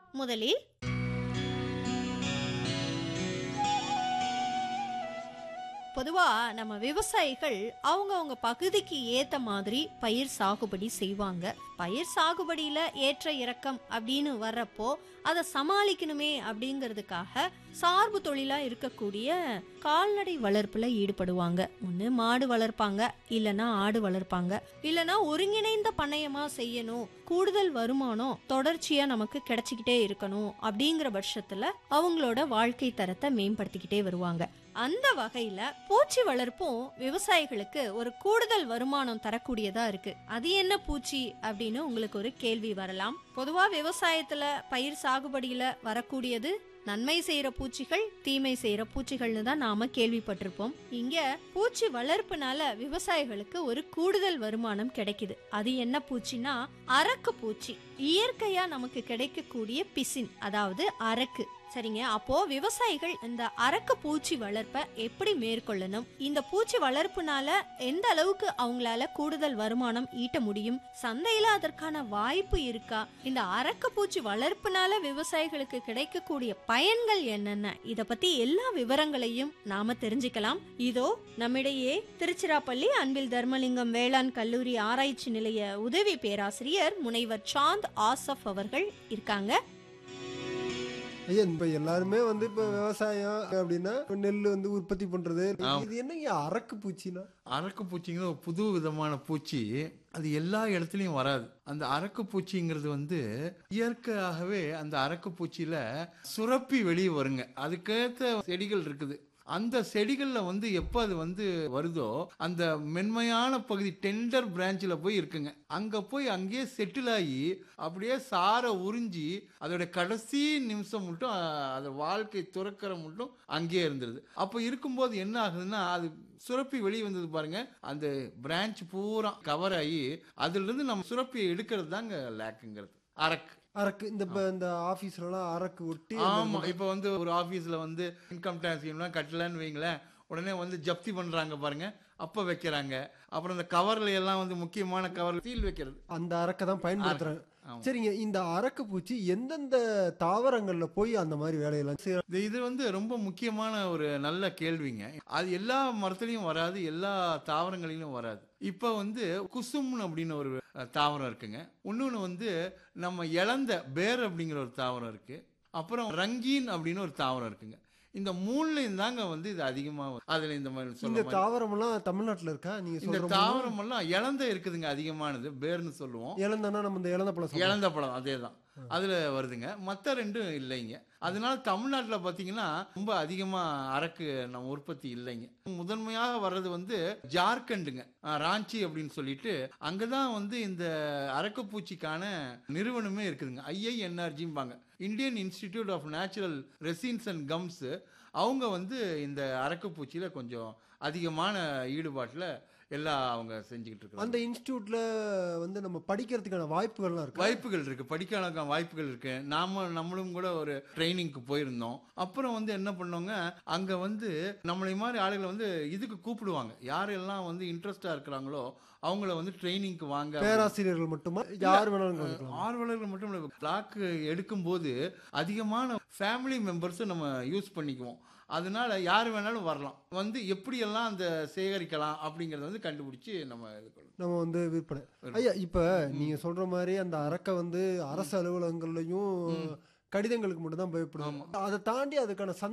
முதலில் பொதுவா நம்ம விவசாயிகள் அவங்கவங்க பகுதிக்கு ஏத்த மாதிரி பயிர் சாகுபடி செய்வாங்க பயிர் சாகுபடியில ஏற்ற இறக்கம் அப்படின்னு வர்றப்போ அதை சமாளிக்கணுமே அப்படிங்கிறதுக்காக சார்பு தொழிலா இருக்கக்கூடிய கால்நடை வளர்ப்புல ஈடுபடுவாங்க ஒன்று மாடு வளர்ப்பாங்க இல்லனா ஆடு வளர்ப்பாங்க இல்லனா ஒருங்கிணைந்த பண்ணையமா செய்யணும் கூடுதல் வருமானம் தொடர்ச்சியா நமக்கு கிடைச்சிக்கிட்டே இருக்கணும் அப்படிங்கிற பட்சத்துல அவங்களோட வாழ்க்கை தரத்தை மேம்படுத்திக்கிட்டே வருவாங்க அந்த வகையில பூச்சி வளர்ப்பும் விவசாயிகளுக்கு ஒரு கூடுதல் வருமானம் தரக்கூடியதா இருக்கு அது என்ன பூச்சி அப்படின்னு உங்களுக்கு ஒரு கேள்வி வரலாம் பொதுவா விவசாயத்துல பயிர் சாகுபடியில வரக்கூடியது நன்மை செய்யற பூச்சிகள் தீமை செய்யற பூச்சிகள்னு தான் நாம கேள்விப்பட்டிருப்போம் இங்க பூச்சி வளர்ப்புனால விவசாயிகளுக்கு ஒரு கூடுதல் வருமானம் கிடைக்குது அது என்ன பூச்சினா அரக்கு பூச்சி இயற்கையா நமக்கு கிடைக்கக்கூடிய பிசின் அதாவது அரக்கு சரிங்க அப்போ விவசாயிகள் இந்த அரக்கு பூச்சி வளர்ப்பை எப்படி மேற்கொள்ளணும் இந்த பூச்சி வளர்ப்புனால எந்த அளவுக்கு அவங்களால கூடுதல் வருமானம் ஈட்ட முடியும் சந்தையில அதற்கான வாய்ப்பு இருக்கா இந்த அரக்கு பூச்சி வளர்ப்புனால விவசாயிகளுக்கு கிடைக்கக்கூடிய பயன்கள் என்னென்ன இத பத்தி எல்லா விவரங்களையும் நாம தெரிஞ்சுக்கலாம் இதோ நம்மிடையே திருச்சிராப்பள்ளி அன்பில் தர்மலிங்கம் வேளாண் கல்லூரி ஆராய்ச்சி நிலைய உதவி பேராசிரியர் முனைவர் சாந்த் ஆசப் அவர்கள் இருக்காங்க ஐயா இப்ப எல்லாருமே வந்து இப்ப விவசாயம் அப்படின்னா இப்ப நெல் வந்து உற்பத்தி பண்றது ஆம். இது என்னங்க அரக்கு பூச்சினா அரக்கு பூச்சிங்கிற ஒரு புது விதமான பூச்சி அது எல்லா இடத்துலையும் வராது அந்த அரக்கு பூச்சிங்கிறது வந்து இயற்கையாகவே அந்த அரக்கு பூச்சியில சுரப்பி வெளியே வருங்க அதுக்கேற்ற செடிகள் இருக்குது அந்த செடிகளில் வந்து எப்போ அது வந்து வருதோ அந்த மென்மையான பகுதி டெண்டர் பிரான்ச்சில் போய் இருக்குங்க அங்கே போய் அங்கேயே செட்டில் ஆகி அப்படியே சாரை உறிஞ்சி அதோட கடைசி நிமிஷம் மட்டும் அஹ், அது வாழ்க்கை துறக்கிற மட்டும் அங்கேயே இருந்துருது அப்போ இருக்கும்போது என்ன ஆகுதுன்னா அது சுரப்பி வெளியே வந்தது பாருங்க அந்த பிரான்ச் பூரா கவர் ஆகி அதுலேருந்து நம்ம சுரப்பியை எடுக்கிறது தாங்க லேக்குங்கிறது அரக்கு அரக்கு இந்த இப்ப இந்த ஆபீஸ்ல எல்லாம் அரக்கு ஒட்டி ஆமா இப்போ வந்து ஒரு ஆபீஸ்ல வந்து இன்கம் டேக்ஸ் கட்டலன்னு வைங்களேன் உடனே வந்து ஜப்தி பண்றாங்க பாருங்க அப்ப வைக்கிறாங்க அப்புறம் இந்த கவர்ல எல்லாம் வந்து முக்கியமான கவர் சீல் வைக்கிறது அந்த அரக்கை தான் பயன்படுத்துறாங்க ஆமா. சரிங்க இந்த அரக்கு பூச்சி எந்தெந்த தாவரங்கள்ல போய் அந்த மாதிரி வேலையெல்லாம் செய்யற இது இது வந்து ரொம்ப முக்கியமான ஒரு நல்ல கேள்விங்க அது எல்லா மரத்துலயும் வராது எல்லா தாவரங்களிலும் வராது இப்போ வந்து குசும்னு அப்படின்னு ஒரு அஹ், தாவரம் இருக்குங்க இன்னொன்று வந்து நம்ம இழந்த பேர் அப்படிங்கிற ஒரு தாவரம் இருக்கு அப்புறம் ரங்கீன் அப்படின்னு ஒரு தாவரம் இருக்குங்க இந்த மூணுலையும் தாங்க வந்து இது அதிகமாக அதில் இந்த மாதிரி இந்த சொல்ல மாதிரி தாவரம் எல்லாம் தமிழ்நாட்டுல இருக்கா நீங்க இந்த சொல்ற தாவரம் எல்லாம் இழந்த இருக்குதுங்க அதிகமானது பேர்னு சொல்லுவோம் இழந்தனா நம்ம இந்த இழந்த பழம் சாப்பிடுவோம். இழந்த பழம் அதே தான் அதில் வருதுங்க மற்ற ரெண்டும் இல்லைங்க அதனால தமிழ்நாட்டில் பார்த்தீங்கன்னா ரொம்ப அதிகமாக அரக்கு நம்ம உற்பத்தி இல்லைங்க முதன்மையாக வர்றது வந்து ஜார்க்கண்டுங்க அஹ், ராஞ்சி அப்படின்னு சொல்லிட்டு அங்கே தான் வந்து இந்த அரக்குப்பூச்சிக்கான நிறுவனமே இருக்குதுங்க ஐஐஎன்ஆர்ஜிம்பாங்க Indian institute of natural resins and gums அவங்க வந்து இந்த அரக்குப்பூச்சியில் கொஞ்சம் அதிகமான ஈடுபாட்டில் எல்லாம் அவங்க செஞ்சுக்கிட்டு இருக்காங்க அந்த இன்ஸ்டியூட்ல வந்து நம்ம படிக்கிறதுக்கான வாய்ப்புகள்லாம் இருக்கு வாய்ப்புகள் இருக்கு படிக்கான வாய்ப்புகள் இருக்கு நாம நம்மளும் கூட ஒரு ட்ரைனிங்க்கு போயிருந்தோம் அப்புறம் வந்து என்ன பண்ணோங்க அங்க வந்து நம்மளை மாதிரி ஆளுகளை வந்து இதுக்கு கூப்பிடுவாங்க யாரெல்லாம் வந்து இன்ட்ரெஸ்டா இருக்கிறாங்களோ அவங்கள வந்து ட்ரைனிங்க்கு வாங்க பேராசிரியர்கள் மட்டுமா யார் வேணாலும் கலந்துக்கலாம் ஆர்வலர்கள் மட்டும் இல்லை பிளாக் எடுக்கும்போது அதிகமான ஃபேமிலி மெம்பர்ஸும் நம்ம யூஸ் பண்ணிக்குவோம் அதனால யார் வேணாலும் வரலாம் வந்து எப்படியெல்லாம் அந்த சேகரிக்கலாம் அப்படிங்கறத வந்து கண்டுபிடிச்சு நம்ம இது பண்ணணும் நம்ம வந்து விற்பனை ஐயா இப்ப நீங்க சொல்ற மாதிரி அந்த அரக்கை வந்து அரசு அலுவலகங்கள்லயும் கடிதங்களுக்கு மட்டும் தான் பயப்படுவோம் அதை தாண்டி அதுக்கான